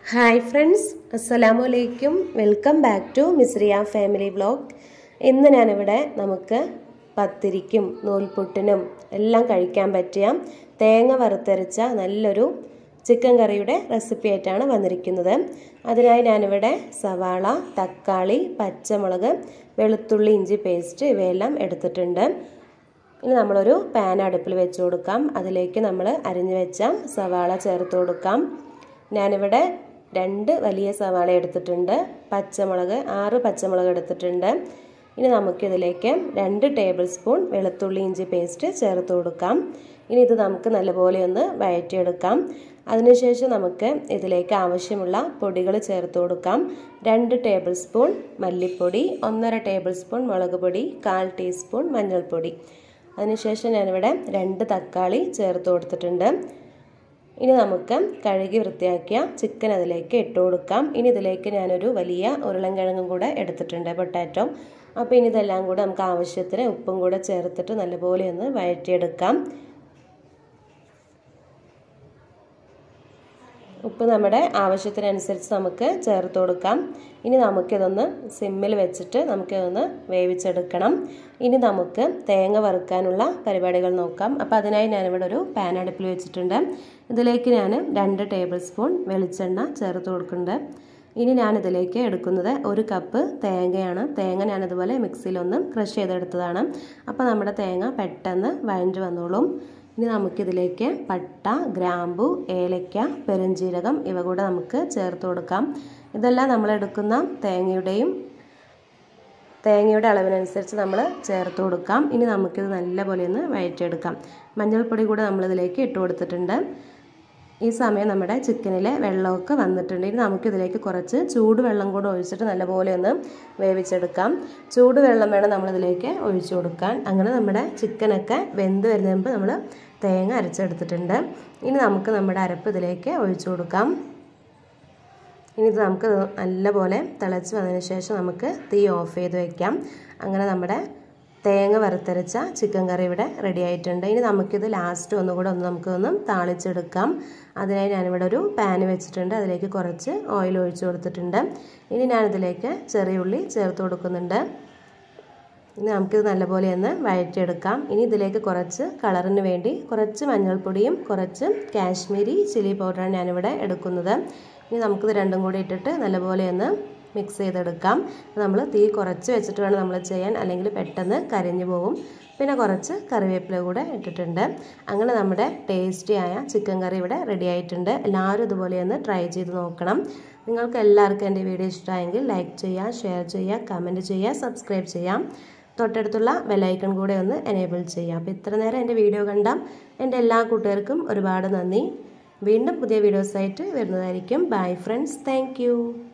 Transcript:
hi friends അസ്സലാമു അലൈക്കും welcome back to Misriya family vlog ഇന്ന് ഞാനിവിടെ നമുക്ക് പത്തിരിക്കും നൂൽപുട്ടിനും എല്ലാം കഴിക്കാൻ പറ്റിയ തേങ്ങ വറുത്തരച്ച നല്ലൊരു ചിക്കൻ കറിയുടെ റെസിപ്പി ആയിട്ടാണ് വന്നിരിക്കുന്നത് അതിനായി ഞാനിവിടെ സവാള തക്കാളി പച്ചമുളക് വെളുത്തുള്ളി ഇഞ്ചി പേസ്റ്റ് ഇവയെല്ലാം എടുത്തിട്ടുണ്ട് ഇനി നമ്മളൊരു പാൻ അടുപ്പിൽ വെച്ച് കൊടുക്കാം അതിലേക്ക് നമ്മൾ അരിഞ്ഞു വെച്ച സവാള ചേർത്ത് കൊടുക്കാം ഞാനിവിടെ രണ്ട് വലിയ സവാള എടുത്തിട്ടുണ്ട് പച്ചമുളക് ആറ് പച്ചമുളക് എടുത്തിട്ടുണ്ട് ഇനി നമുക്കിതിലേക്ക് രണ്ട് ടേബിൾ സ്പൂൺ വെളുത്തുള്ളി ഇഞ്ചി പേസ്റ്റ് ചേർത്ത് കൊടുക്കാം ഇനി ഇത് നമുക്ക് നല്ലപോലെ ഒന്ന് വഴറ്റിയെടുക്കാം അതിനുശേഷം നമുക്ക് ഇതിലേക്ക് ആവശ്യമുള്ള പൊടികൾ ചേർത്ത് കൊടുക്കാം രണ്ട് ടേബിൾ സ്പൂൺ മല്ലിപ്പൊടി ഒന്നര ടേബിൾ സ്പൂൺ മുളക് പൊടി കാൽ ടീസ്പൂൺ മഞ്ഞൾപ്പൊടി അതിനുശേഷം ഞാനിവിടെ രണ്ട് തക്കാളി ചേർത്ത് കൊടുത്തിട്ടുണ്ട് ഇനി നമുക്ക് കഴുകി വൃത്തിയാക്കിയ ചിക്കൻ അതിലേക്ക് ഇട്ട് കൊടുക്കാം ഇനി ഇതിലേക്ക് ഞാനൊരു വലിയ ഉരുളൻകിഴങ്ങും കൂടെ എടുത്തിട്ടുണ്ട് പൊട്ടാറ്റോ അപ്പോൾ ഇനി ഇതെല്ലാം കൂടെ നമുക്ക് ആവശ്യത്തിന് ഉപ്പും കൂടെ ചേർത്തിട്ട് നല്ലപോലെ ഒന്ന് വഴറ്റിയെടുക്കാം ഉപ്പ് നമ്മുടെ ആവശ്യത്തിനനുസരിച്ച് നമുക്ക് ചേർത്ത് കൊടുക്കാം ഇനി നമുക്കിതൊന്ന് സിമ്മിൽ വെച്ചിട്ട് നമുക്കിതൊന്ന് വേവിച്ചെടുക്കണം ഇനി നമുക്ക് തേങ്ങ വറുക്കാനുള്ള പരിപാടികൾ നോക്കാം അപ്പോൾ അതിനായി ഞാനിവിടെ ഒരു പാൻ അടുപ്പിൽ വെച്ചിട്ടുണ്ട് ഇതിലേക്ക് ഞാൻ രണ്ട് ടേബിൾ സ്പൂൺ വെളിച്ചെണ്ണ ചേർത്ത് കൊടുക്കുന്നുണ്ട് ഇനി ഞാനിതിലേക്ക് എടുക്കുന്നത് ഒരു കപ്പ് തേങ്ങയാണ് തേങ്ങ ഞാനിതുപോലെ മിക്സിയിലൊന്ന് ക്രഷ് ചെയ്തെടുത്തതാണ് അപ്പോൾ നമ്മുടെ തേങ്ങ പെട്ടെന്ന് വഴഞ്ഞു വന്നോളും ഇനി നമുക്കിതിലേക്ക് പട്ട ഗ്രാമ്പു ഏലക്ക പെരുംജീരകം ഇവ കൂടെ നമുക്ക് ചേർത്ത് കൊടുക്കാം ഇതെല്ലാം നമ്മൾ എടുക്കുന്ന തേങ്ങയുടെയും തേങ്ങയുടെ അളവിനനുസരിച്ച് നമ്മൾ ചേർത്ത് കൊടുക്കാം ഇനി നമുക്കിത് നല്ലപോലെ ഒന്ന് വഴറ്റിയെടുക്കാം മഞ്ഞൾപ്പൊടി കൂടെ നമ്മളിതിലേക്ക് ഇട്ട് കൊടുത്തിട്ടുണ്ട് ഈ സമയം നമ്മുടെ ചിക്കനിലെ വെള്ളമൊക്കെ വന്നിട്ടുണ്ട് ഇനി നമുക്കിതിലേക്ക് കുറച്ച് ചൂടുവെള്ളം കൂടെ ഒഴിച്ചിട്ട് നല്ലപോലെ ഒന്ന് വേവിച്ചെടുക്കാം ചൂടുവെള്ളം വേണം നമ്മളിതിലേക്ക് ഒഴിച്ചു കൊടുക്കാൻ അങ്ങനെ നമ്മുടെ ചിക്കനൊക്കെ വെന്ത് വരുന്ന മുമ്പ് നമ്മൾ തേങ്ങ അരച്ചെടുത്തിട്ടുണ്ട് ഇനി നമുക്ക് നമ്മുടെ അരപ്പ് ഇതിലേക്ക് ഒഴിച്ചു കൊടുക്കാം ഇനി ഇത് നമുക്ക് നല്ലപോലെ തിളച്ച് വന്നതിന് ശേഷം നമുക്ക് തീ ഓഫ് ചെയ്ത് വയ്ക്കാം അങ്ങനെ നമ്മുടെ തേങ്ങ വറുത്തരച്ച ചിക്കൻ കറി ഇവിടെ റെഡി ആയിട്ടുണ്ട് ഇനി നമുക്കിത് ലാസ്റ്റ് ഒന്നുകൂടെ ഒന്ന് നമുക്കൊന്ന് താളിച്ചെടുക്കാം അതിനായി ഞാനിവിടെ ഒരു പാൻ വെച്ചിട്ടുണ്ട് അതിലേക്ക് കുറച്ച് ഓയിൽ ഒഴിച്ചു കൊടുത്തിട്ടുണ്ട് ഇനി ഞാനിതിലേക്ക് ചെറിയ ഉള്ളി ചേർത്ത് കൊടുക്കുന്നുണ്ട് ഇനി നമുക്കിത് നല്ലപോലെ ഒന്ന് വഴറ്റിയെടുക്കാം ഇനി ഇതിലേക്ക് കുറച്ച് കളറിന് വേണ്ടി കുറച്ച് മഞ്ഞൾപ്പൊടിയും കുറച്ച് കാശ്മീരി ചില്ലി പൗഡറാണ് ഞാനിവിടെ എടുക്കുന്നത് ഇനി നമുക്കിത് രണ്ടും കൂടി ഇട്ടിട്ട് നല്ലപോലെ ഒന്ന് മിക്സ് ചെയ്തെടുക്കാം നമ്മൾ തീ കുറച്ച് വെച്ചിട്ട് വേണം നമ്മൾ ചെയ്യാൻ അല്ലെങ്കിൽ പെട്ടെന്ന് കരിഞ്ഞു പോകും പിന്നെ കുറച്ച് കറിവേപ്പില കൂടെ ഇട്ടിട്ടുണ്ട് അങ്ങനെ നമ്മുടെ ടേസ്റ്റി ആയ ചിക്കൻ കറി ഇവിടെ റെഡി ആയിട്ടുണ്ട് എല്ലാവരും ഇതുപോലെ ഒന്ന് ട്രൈ ചെയ്ത് നോക്കണം നിങ്ങൾക്ക് എല്ലാവർക്കും എൻ്റെ വീഡിയോ ഇഷ്ടമായെങ്കിൽ ലൈക്ക് ചെയ്യുക ഷെയർ ചെയ്യുക കമൻറ്റ് ചെയ്യുക സബ്സ്ക്രൈബ് ചെയ്യാം തൊട്ടടുത്തുള്ള ബെല്ലൈക്കൺ കൂടെ ഒന്ന് എനേബിൾ ചെയ്യാം അപ്പോൾ ഇത്ര നേരം എൻ്റെ വീഡിയോ കണ്ട എൻ്റെ എല്ലാ കൂട്ടുകാർക്കും ഒരുപാട് നന്ദി വീണ്ടും പുതിയ വീഡിയോസായിട്ട് വരുന്നതായിരിക്കും ബൈ ഫ്രണ്ട്സ് താങ്ക്